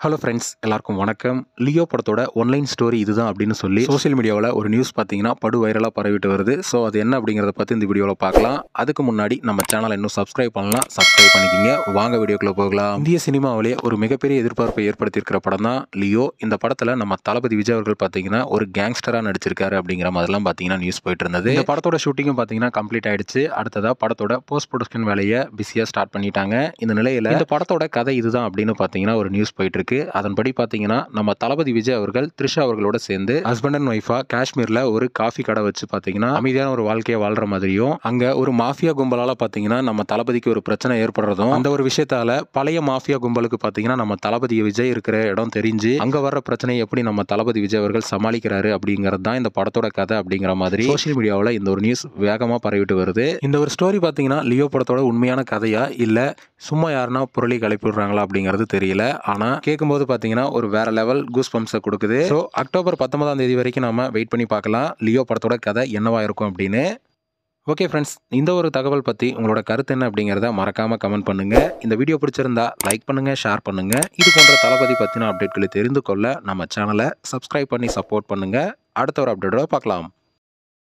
hello friends எல்லாருக்கும் வணக்கம் Leo படத்தோட ஒன்லைன் ஸ்டோரி இதுதான் அப்படின்னு சொல்லி சோஷியல் மீடியாவில் ஒரு நியூஸ் பார்த்தீங்கன்னா படு வைரலாக பரவிட்டு வருது ஸோ அது என்ன அப்படிங்கிறத பற்றி இந்த வீடியோவில் பார்க்கலாம் அதுக்கு முன்னாடி நம்ம சேனலை இன்னும் சப்ஸ்கிரைப் பண்ணலாம் சப்ஸ்கிரைப் பண்ணிக்கிங்க வாங்க வீடியோக்குள்ளே போகலாம் இந்திய சினிமாவிலே ஒரு மிகப்பெரிய எதிர்பார்ப்பை ஏற்படுத்தியிருக்கிற படம் தான் லியோ இந்த படத்தில் நம்ம தளபதி விஜய் அவர்கள் பார்த்தீங்கன்னா ஒரு கேங்ஸ்டராக நடிச்சிருக்காரு அப்படிங்கிற மாதிரிலாம் பார்த்தீங்கன்னா நியூஸ் போயிட்டு இருந்தது இந்த படத்தோட ஷூட்டிங்கும் பார்த்தீங்கன்னா கம்ப்ளீட் ஆயிடுச்சு அடுத்ததாக படத்தோட போஸ்ட் ப்ரொடக்ஷன் வேலையை பிஸியாக ஸ்டார்ட் பண்ணிட்டாங்க இந்த நிலையில் இந்த படத்தோட கதை இதுதான் அப்படின்னு பார்த்தீங்கன்னா ஒரு நியூஸ் போயிட்டு இருக்கு அதன்படி பார்த்தீங்கன்னா நம்ம தளபதி விஜய் அவர்கள் த்ரிஷா அவர்களோட சேர்ந்து ஹஸ்பண்ட் அண்ட் ஒய்ஃபா காஷ்மீர்ல ஒரு காஃபி கடை வச்சு பார்த்தீங்கன்னா அமைதியான ஒரு வாழ்க்கையை வாழ்ற மாதிரியும் அங்க ஒரு மாஃபியா கும்பலால பார்த்தீங்கன்னா நம்ம தளபதிக்கு ஒரு பிரச்சனை ஏற்படுறதும் அந்த ஒரு விஷயத்தால பழைய மாஃபியா கும்பலுக்கு பார்த்தீங்கன்னா நம்ம தளபதி விஜய் இருக்கிற இடம் தெரிஞ்சு அங்க வர்ற பிரச்சனையை எப்படி நம்ம தளபதி விஜய் அவர்கள் சமாளிக்கிறாரு அப்படிங்கிறது தான் இந்த படத்தோட கதை அப்படிங்கிற மாதிரி சோஷியல் மீடியாவில் இந்த ஒரு நியூஸ் வேகமாக பரவிட்டு வருது இந்த ஒரு ஸ்டோரி பார்த்தீங்கன்னா லியோ படத்தோட உண்மையான கதையா இல்ல சும்மா யாருன்னா புரளி கிளப்பி விடுறாங்களா அப்படிங்கிறது தெரியல ஆனா கேட்கும்போது பார்த்தீங்கன்னா ஒரு வேற லெவல் கூஸ் பம்ப்ஸை கொடுக்குது ஸோ அக்டோபர் பத்தொன்பதாம் தேதி வரைக்கும் நாம வெயிட் பண்ணி பார்க்கலாம் லியோ படத்தோட கதை என்னவா இருக்கும் அப்படின்னு ஓகே ஃப்ரெண்ட்ஸ் இந்த ஒரு தகவல் பற்றி உங்களோட கருத்து என்ன அப்படிங்கிறத மறக்காமல் கமெண்ட் பண்ணுங்கள் இந்த வீடியோ பிடிச்சிருந்தா லைக் பண்ணுங்கள் ஷேர் பண்ணுங்கள் இது போன்ற தளபதி பற்றின அப்டேட்களை தெரிந்து கொள்ள நம்ம சேனலை சப்ஸ்கிரைப் பண்ணி சப்போர்ட் பண்ணுங்கள் அடுத்த ஒரு அப்டேட்டோட பார்க்கலாம்